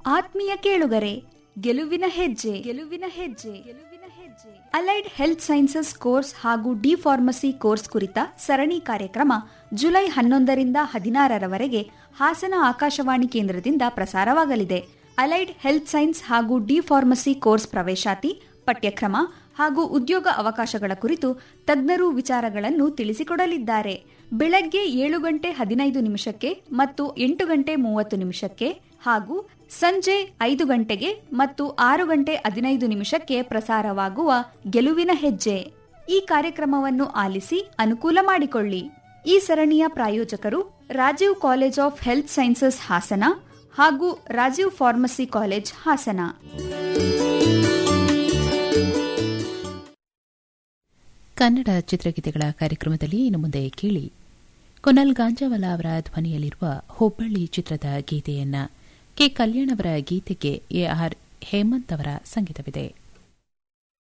ಆತ್ಮೀಯ ಕೇಳುಗರೆ ಗೆಲುವಿನ ಹೆಜ್ಜೆ ಗೆಲುವಿನ ಹೆಜ್ಜೆ ಗೆಲುವಿನ ಹೆಜ್ಜೆ ಅಲೈಡ್ ಹೆಲ್ತ್ ಸೈನ್ಸಸ್ ಕೋರ್ಸ್ ಹಾಗೂ ಡಿ ಫಾರ್ಮಸಿ ಕೋರ್ಸ್ ಕುರಿತ ಸರಣಿ ಕಾರ್ಯಕ್ರಮ ಜುಲೈ ಹನ್ನೊಂದರಿಂದ ಹದಿನಾರರವರೆಗೆ ಹಾಸನ ಆಕಾಶವಾಣಿ ಕೇಂದ್ರದಿಂದ ಪ್ರಸಾರವಾಗಲಿದೆ ಅಲೈಡ್ ಹೆಲ್ತ್ ಸೈನ್ಸ್ ಹಾಗೂ ಡಿ ಫಾರ್ಮಸಿ ಕೋರ್ಸ್ ಪ್ರವೇಶಾತಿ ಪಠ್ಯಕ್ರಮ ಹಾಗೂ ಉದ್ಯೋಗ ಅವಕಾಶಗಳ ಕುರಿತು ತಜ್ಞರು ವಿಚಾರಗಳನ್ನು ತಿಳಿಸಿಕೊಡಲಿದ್ದಾರೆ ಬೆಳಗ್ಗೆ ಏಳು ಗಂಟೆ ಹದಿನೈದು ನಿಮಿಷಕ್ಕೆ ಮತ್ತು ಎಂಟು ಗಂಟೆ ಮೂವತ್ತು ನಿಮಿಷಕ್ಕೆ ಹಾಗೂ ಸಂಜೆ ಐದು ಗಂಟೆಗೆ ಮತ್ತು ಆರು ಗಂಟೆ ಹದಿನೈದು ನಿಮಿಷಕ್ಕೆ ಪ್ರಸಾರವಾಗುವ ಗೆಲುವಿನ ಹೆಜ್ಜೆ ಈ ಕಾರ್ಯಕ್ರಮವನ್ನು ಆಲಿಸಿ ಅನುಕೂಲ ಮಾಡಿಕೊಳ್ಳಿ ಈ ಸರಣಿಯ ಪ್ರಾಯೋಜಕರು Rajiv college of health sciences Hassan ಹಾಗೂ ರಾಜೀವ್ ಫಾರ್ಮಸಿ ಕಾಲೇಜ್ ಹಾಸನ ಕನ್ನಡ ಚಿತ್ರಗೀತೆಗಳ ಕಾರ್ಯಕ್ರಮದಲ್ಲಿ ಇನ್ನು ಮುಂದೆ ಕೇಳಿ ಕೊನಲ್ ಗಾಂಜಾವಲ ಅವರ ಧ್ವನಿಯಲ್ಲಿರುವ ಹುಬ್ಬಳ್ಳಿ ಚಿತ್ರದ ಗೀತೆಯನ್ನ ಕೆ ಕಲ್ಯಾಣ್ ಅವರ ಗೀತೆಗೆ ಎ ಆರ್ ಹೇಮಂತ್ ಅವರ ಸಂಗೀತವಿದೆ